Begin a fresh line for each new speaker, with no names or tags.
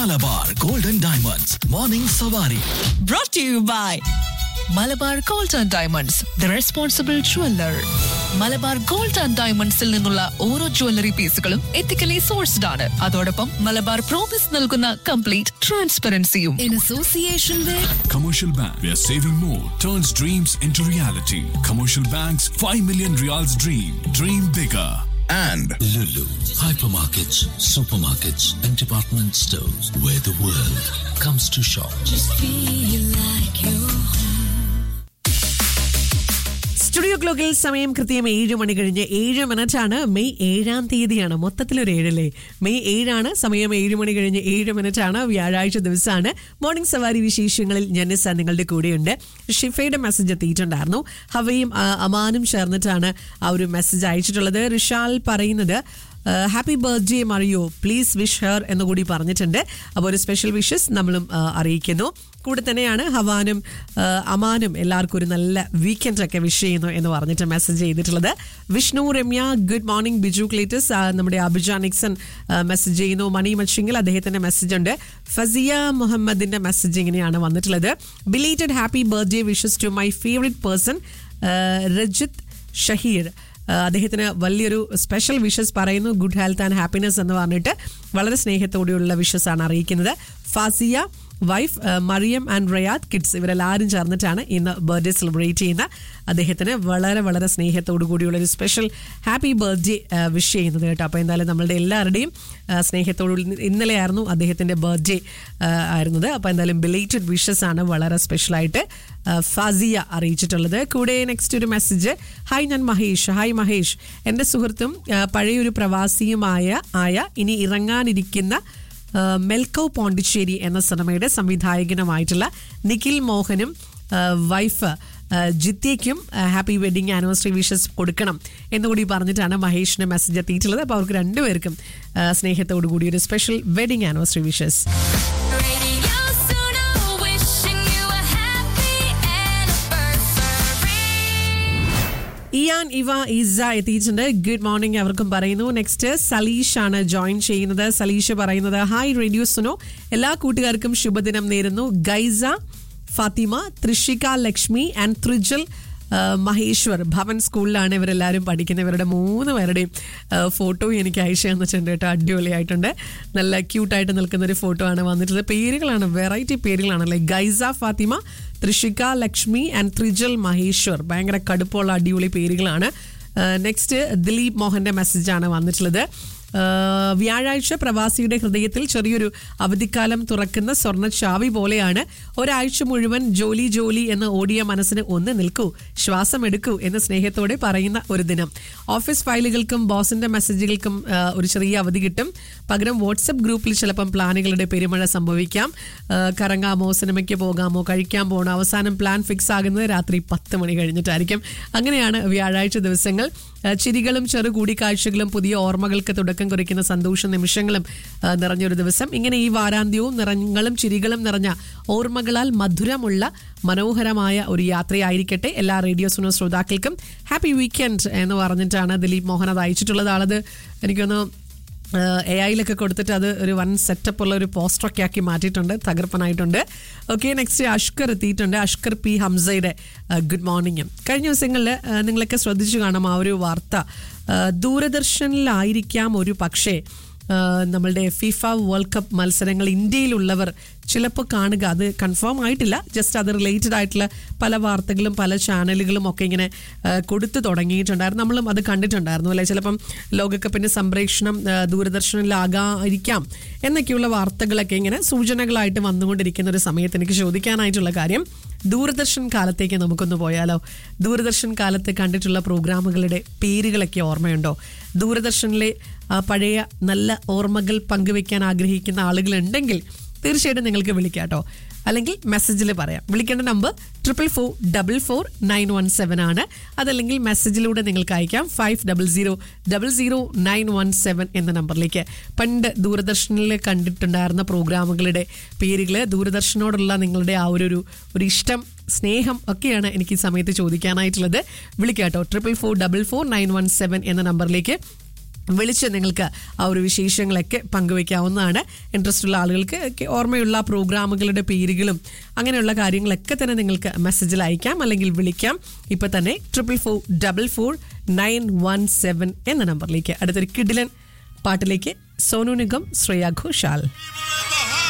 Malabar golden diamonds morning സവാരി
brought to you by Malabar gold and diamonds the responsible jeweller Malabar gold and ഡയമണ്ട്സിൽ നിന്നുള്ള ഓരോ jewellery പീസുകളും ethically sourced ആണ് അതോടൊപ്പം മലബാർ പ്രോമിസ് നൽകുന്ന കംപ്ലീറ്റ് ട്രാൻസ്പെറൻസിയും in association with
Commercial Bank, where saving more turns dreams into reality. Commercial Bank's 5 million reals dream. Dream bigger.
and
Lulu, hypermarkets, supermarkets, and department stores where the world comes to shop.
Studio ക്ലോക്കിൽ സമയം കൃത്യം ഏഴ് മണി കഴിഞ്ഞ് ഏഴ് minute ആണ് May ഏഴാം തീയതിയാണ് മൊത്തത്തിലൊരു ഏഴല്ലേ മെയ് ഏഴാണ് സമയം ഏഴ് മണി കഴിഞ്ഞ് ഏഴ് മിനിറ്റ് ആണ് വ്യാഴാഴ്ച ദിവസമാണ് മോർണിംഗ് സവാരി വിശേഷങ്ങളിൽ ജനസ നിങ്ങളുടെ കൂടെയുണ്ട് ഷിഫയുടെ മെസ്സേജ് എത്തിയിട്ടുണ്ടായിരുന്നു ഹവയും ആ, അമാനും ചേർന്നിട്ടാണ് ആ ഒരു മെസ്സേജ് അയച്ചിട്ടുള്ളത് റിഷാൽ പറയുന്നത് happy birthday Mario please wish her എന്ന് കൂടി പറഞ്ഞിട്ടുണ്ട് അപ്പോൾ ഒരു സ്പെഷ്യൽ വിഷസ് നമ്മളും ആ, അറിയിക്കുന്നു കൂടെ തന്നെയാണ് ഹവാനും ആ, അമാനും എല്ലാവർക്കും ഒരു നല്ല വീക്കെൻഡ് ഒക്കെ വിഷ് ചെയ്യുന്നു എന്ന് പറഞ്ഞിട്ട് മെസ്സേജ് ചെയ്തിട്ടുള്ളത് Vishnu Ramya good morning Biju Cletus ആ, നമ്മുടെ അബിജ നിക്സൺ മെസ്സേജ് ചെയ്യുന്നു മണി മച്ചിങ്ങിൽ അദ്ദേഹത്തിന്റെ മെസ്സേജ് ഉണ്ട് ഫസിയ മുഹമ്മദിന്റെ മെസ്സേജ് ഇങ്ങനെയാണ് വന്നിട്ടുള്ളത് belated happy birthday wishes to my favourite person Rajith Shaheer ആ, അദ്ദേഹത്തിന് വലിയൊരു സ്പെഷ്യൽ വിഷസ് പറയുന്നു ഗുഡ് ഹെൽത്ത് ആൻഡ് ഹാപ്പിനെസ് എന്ന് പറഞ്ഞിട്ട് വളരെ സ്നേഹത്തോടെയുള്ള വിഷസ് ആണ് അറിയിക്കുന്നത് ഫാസിയ വൈഫ് ആ, മറിയം ആൻഡ് റയാദ് കിഡ്സ് ഇവരെല്ലാവരും ചേർന്നിട്ടാണ് ഇന്ന് ബർത്ത്ഡേ സെലിബ്രേറ്റ് ചെയ്യുന്ന അദ്ദേഹത്തിന് വളരെ വളരെ സ്നേഹത്തോടു കൂടിയുള്ള ഒരു സ്പെഷ്യൽ ഹാപ്പി ബർത്ത്ഡേ വിഷ് ചെയ്യുന്നത് കേട്ടോ അപ്പോൾ എന്തായാലും നമ്മളുടെ എല്ലാവരുടെയും ആ, സ്നേഹത്തോടു ഇന്നലെയായിരുന്നു അദ്ദേഹത്തിൻ്റെ ബർത്ത്ഡേ ആയിരുന്നത് അപ്പോൾ എന്തായാലും ബിലേറ്റഡ് വിഷസ് ആണ് വളരെ സ്പെഷ്യലായിട്ട് ആ, ഫാസിയ അറിയിച്ചിട്ടുള്ളത് കൂടെ നെക്സ്റ്റ് ഒരു മെസ്സേജ് ഹായ് ഞാൻ മഹേഷ് ഹായ് മഹേഷ് എൻ്റെ സുഹൃത്തും ആ, പഴയൊരു പ്രവാസിയുമായ ആയ ഇനി ഇറങ്ങാനിരിക്കുന്ന ആ, മെൽക്കോ പോണ്ടിച്ചേരി എന്ന സിനിമയുടെ സംവിധായകനുമായിട്ടുള്ള നിഖിൽ മോഹനും ആ, വൈഫ് ആ, ജിത്യയ്ക്കും ആ, ഹാപ്പി വെഡിങ് ആനിവേഴ്സറി വിഷസ് കൊടുക്കണം എന്നുകൂടി പറഞ്ഞിട്ടാണ് മഹേഷിന് മെസ്സേജ് എത്തിയിട്ടുള്ളത് അപ്പോൾ അവർക്ക് രണ്ടുപേർക്കും ആ, സ്നേഹത്തോടു കൂടി ഒരു special wedding anniversary wishes
Radio Suno, wishing you a happy anniversary.
Ian Eva Isa എത്തിയിട്ടുണ്ട് ഗുഡ് മോർണിംഗ് അവർക്കും പറയുന്നു നെക്സ്റ്റ് സലീഷ് ആണ് ജോയിൻ ചെയ്യുന്നത് സലീഷ് പറയുന്നത് ഹായ് റേഡിയോ സുനോ എല്ലാ കൂട്ടുകാർക്കും ശുഭദിനം നേരുന്നു ഗൈസ ഫാത്തിമ ത്രിഷിക ലക്ഷ്മി ആൻഡ് ത്രിജൽ ആ, മഹേശ്വർ ഭവൻ സ്കൂളിലാണ് ഇവരെല്ലാവരും പഠിക്കുന്നത് ഇവരുടെ മൂന്ന് പേരുടെയും ആ, ഫോട്ടോ എനിക്ക് അയച്ചു തന്നിട്ടുണ്ട് കേട്ടോ അടിപൊളിയായിട്ടുണ്ട് നല്ല ക്യൂട്ടായിട്ട് നിൽക്കുന്ന ഒരു ഫോട്ടോ ആണ് വന്നിട്ടുള്ളത് പേരുകളാണ് വെറൈറ്റി പേരുകളാണ് ലൈക്ക് ഗൈസ ഫാത്തിമ ത്രിഷിക ലക്ഷ്മി ആൻഡ് ത്രിജൽ മഹേശ്വർ ഭയങ്കര കടുപ്പമുള്ള അടിപൊളി പേരുകളാണ് നെക്സ്റ്റ് ദിലീപ് മോഹന്റെ മെസ്സേജാണ് വന്നിട്ടുള്ളത് ആ, വ്യാഴാഴ്ച പ്രവാസിയുടെ ഹൃദയത്തിൽ ചെറിയൊരു അവധിക്കാലം തുറക്കുന്ന സ്വർണ്ണ ചാവി പോലെയാണ് ഒരാഴ്ച മുഴുവൻ ജോലി ജോലി എന്ന് ഓടിയ മനസ്സിന് ഒന്ന് നിൽക്കൂ ശ്വാസം എടുക്കൂ എന്ന് സ്നേഹത്തോടെ പറയുന്ന ഒരു ദിനം ഓഫീസ് ഫയലുകൾക്കും ബോസിന്റെ മെസ്സേജുകൾക്കും ആ, ഒരു ചെറിയ അവധി കിട്ടും പകരം വാട്സപ്പ് ഗ്രൂപ്പിൽ ചിലപ്പം പ്ലാനുകളുടെ പെരുമഴ സംഭവിക്കാം ആ, കറങ്ങാമോ സിനിമയ്ക്ക് പോകാമോ കഴിക്കാൻ പോകണോ അവസാനം പ്ലാൻ ഫിക്സ് ആകുന്നത് രാത്രി പത്ത് മണി കഴിഞ്ഞിട്ടായിരിക്കും അങ്ങനെയാണ് വ്യാഴാഴ്ച ദിവസങ്ങൾ ആ, ചിരികളും ചെറു കൂടിക്കാഴ്ചകളും പുതിയ ഓർമ്മകൾക്ക് തുടക്കം കുറിക്കുന്ന സന്തോഷ നിമിഷങ്ങളും ആ, നിറഞ്ഞൊരു ദിവസം ഇങ്ങനെ ഈ വാരാന്ത്യവും നിറങ്ങളും ചിരികളും നിറഞ്ഞ ഓർമ്മകളാൽ മധുരമുള്ള മനോഹരമായ ഒരു യാത്രയായിരിക്കട്ടെ എല്ലാ റേഡിയോ സുനോ ശ്രോതാക്കൾക്കും ഹാപ്പി വീക്കെൻഡ് എന്ന് പറഞ്ഞിട്ടാണ് ദിലീപ് മോഹൻ അത് അയച്ചിട്ടുള്ളത് ആളത് എനിക്കൊന്ന് എ ഐയിലൊക്കെ കൊടുത്തിട്ട് അത് ഒരു വൺ സെറ്റപ്പ് ഉള്ള ഒരു പോസ്റ്ററൊക്കെ ആക്കി മാറ്റിയിട്ടുണ്ട് തകർപ്പനായിട്ടുണ്ട് ഓക്കെ നെക്സ്റ്റ് അഷ്കർ എത്തിയിട്ടുണ്ട് അഷ്കർ പി ഹംസയുടെ ഗുഡ് മോർണിംഗും കഴിഞ്ഞ ദിവസങ്ങളിൽ നിങ്ങളൊക്കെ ശ്രദ്ധിച്ചു കാണാം ആ ഒരു വാർത്ത ആ, ദൂരദർശനിലായിരിക്കാം ഒരു പക്ഷേ ആ, നമ്മളുടെ ഫിഫ വേൾഡ് കപ്പ് മത്സരങ്ങൾ ഇന്ത്യയിലുള്ളവർ ചിലപ്പോൾ കാണുക അത് കൺഫേം ആയിട്ടില്ല ജസ്റ്റ് അത് റിലേറ്റഡ് ആയിട്ടുള്ള പല വാർത്തകളും പല ചാനലുകളും ഒക്കെ ഇങ്ങനെ ആ, കൊടുത്തു തുടങ്ങിയിട്ടുണ്ടായിരുന്നു നമ്മളും അത് കണ്ടിട്ടുണ്ടായിരുന്നു അല്ലെ ചിലപ്പം ലോകകപ്പിന്റെ സംപ്രേഷണം ആ, ദൂരദർശനിലാകാതിരിക്കാം എന്നൊക്കെയുള്ള വാർത്തകളൊക്കെ ഇങ്ങനെ സൂചനകളായിട്ട് വന്നുകൊണ്ടിരിക്കുന്ന ഒരു സമയത്ത് എനിക്ക് ചോദിക്കാനായിട്ടുള്ള കാര്യം ദൂരദർശൻ കാലത്തേക്ക് നമുക്കൊന്ന് പോയാലോ ദൂരദർശൻ കാലത്ത് കണ്ടിട്ടുള്ള പ്രോഗ്രാമുകളുടെ പേരുകളൊക്കെ ഓർമ്മയുണ്ടോ ദൂരദർശനിലെ ആ, പഴയ നല്ല ഓർമ്മകൾ പങ്കുവെക്കാൻ ആഗ്രഹിക്കുന്ന ആളുകളുണ്ടെങ്കിൽ തീർച്ചയായിട്ടും നിങ്ങൾക്ക് വിളിക്കാം കേട്ടോ അല്ലെങ്കിൽ മെസ്സേജിൽ പറയാം വിളിക്കേണ്ട number triple four double four nine one seven ആണ് അതല്ലെങ്കിൽ മെസ്സേജിലൂടെ നിങ്ങൾക്ക് അയക്കാം five double zero double zero nine one seven എന്ന നമ്പറിലേക്ക് പണ്ട് ദൂരദർശനിൽ കണ്ടിട്ടുണ്ടായിരുന്ന പ്രോഗ്രാമുകളുടെ പേരുകൾ ദൂരദർശനോടുള്ള നിങ്ങളുടെ ആ ഒരു ഒരു- ഒരു ഇഷ്ടം സ്നേഹം ഒക്കെയാണ് എനിക്ക് ഈ സമയത്ത് ചോദിക്കാനായിട്ടുള്ളത് വിളിക്കാം കേട്ടോ triple four double four nine one seven എന്ന നമ്പറിലേക്ക് വിളിച്ച് നിങ്ങൾക്ക് ആ ഒരു വിശേഷങ്ങളൊക്കെ പങ്കുവെക്കാവുന്നതാണ് ഇൻട്രസ്റ്റ് ഉള്ള ആളുകൾക്ക് ഒക്കെ ഓർമ്മയുള്ള പ്രോഗ്രാമുകളുടെ പേരുകളും അങ്ങനെയുള്ള കാര്യങ്ങളൊക്കെ തന്നെ നിങ്ങൾക്ക് മെസ്സേജിൽ അയക്കാം അല്ലെങ്കിൽ വിളിക്കാം ഇപ്പൊ തന്നെ triple four double four nine one seven എന്ന നമ്പറിലേക്ക് അടുത്തൊരു കിഡിലൻ പാട്ടിലേക്ക് സോനു നിഗം ശ്രേയ ഘോഷാൽ